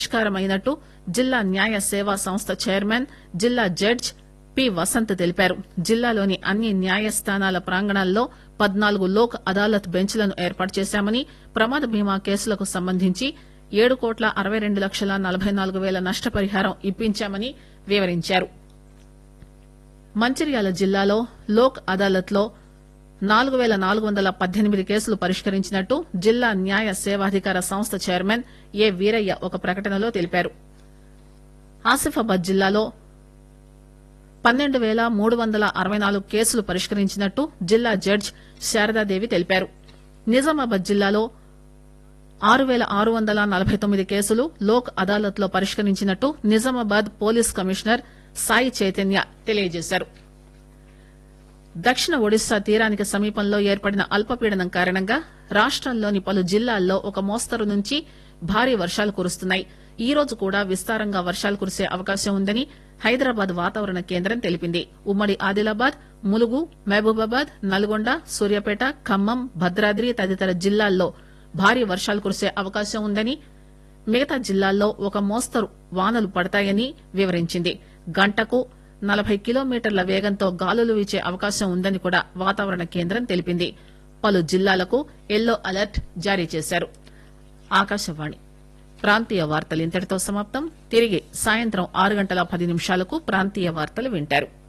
పరిష్కారమైనట్టు జిల్లా న్యాయ సేవా సంస్థ చైర్మన్ జిల్లా జడ్జ్ పి వసంత్ తెలిపారు జిల్లాలోని అన్ని న్యాయస్థానాల ప్రాంగణాల్లో పద్నాలుగు లోక్ అదాలత్ బెంచ్లను ఏర్పాటు చేశామని ప్రమాద బీమా కేసులకు సంబంధించి ఏడు కోట్ల అరవై రెండు లక్షల నలభై నాలుగు పేల నష్టపరిహారం ఇప్పించామని వివరించారు మంచిర్యాల జిల్లాలో లోక్ అదాలత్ లో నాలుగు పేల నాలుగు వందల పద్దెనిమిది కేసులు పరిష్కరించినట్టు జిల్లా న్యాయ సేవాధికార సంస్థ చైర్మన్ ఏ వీరయ్య ఒక ప్రకటనలో తెలిపారు ఆసిఫాబాద్ జిల్లాలో పన్నెండు పేల మూడు వందల అరవై నాలుగు కేసులు పరిష్కరించినట్టు జిల్లా జడ్జ్ శారదాదేవి తెలిపారు నిజామాబాద్ జిల్లాలో ఆరు పేల ఆరు వందల నలభై తొమ్మిది కేసులు లోక్ అదాలత్ లో పరిష్కరించినట్టు నిజామాబాద్ పోలీస్ కమిషనర్ సాయి చైతన్య తెలియజేశారు దక్షిణ ఒడిశా తీరానికి సమీపంలో ఏర్పడిన అల్పపీడనం కారణంగా రాష్టంలోని పలు జిల్లాల్లో ఒక మోస్తరు నుంచి భారీ వర్షాలు కురుస్తున్నాయి ఈ రోజు కూడా విస్తారంగా వర్షాలు కురిసే అవకాశం ఉందని హైదరాబాద్ వాతావరణ కేంద్రం తెలిపింది ఉమ్మడి ఆదిలాబాద్ ములుగు మహబూబాబాద్ నల్గొండ సూర్యాపేట ఖమ్మం భద్రాద్రి తదితర జిల్లాల్లో భారీ వర్షాలు కురిసే అవకాశం ఉందని మిగతా జిల్లాల్లో ఒక మోస్తరు వానలు పడతాయని వివరించింది గంటకు నలభై కిలోమీటర్ల వేగంతో గాలులు వీచే అవకాశం ఉందని కూడా వాతావరణ కేంద్రం తెలిపింది పలు జిల్లాలకు ఎల్లో అలర్ట్ జారీ చేశారు ఆకాశవాణి ప్రాంతీయ వార్తలు ఇంతటితో సమాప్తం తిరిగి సాయంత్రం ఆరు గంటల పది నిమిషాలకు ప్రాంతీయ వార్తలు వింటారు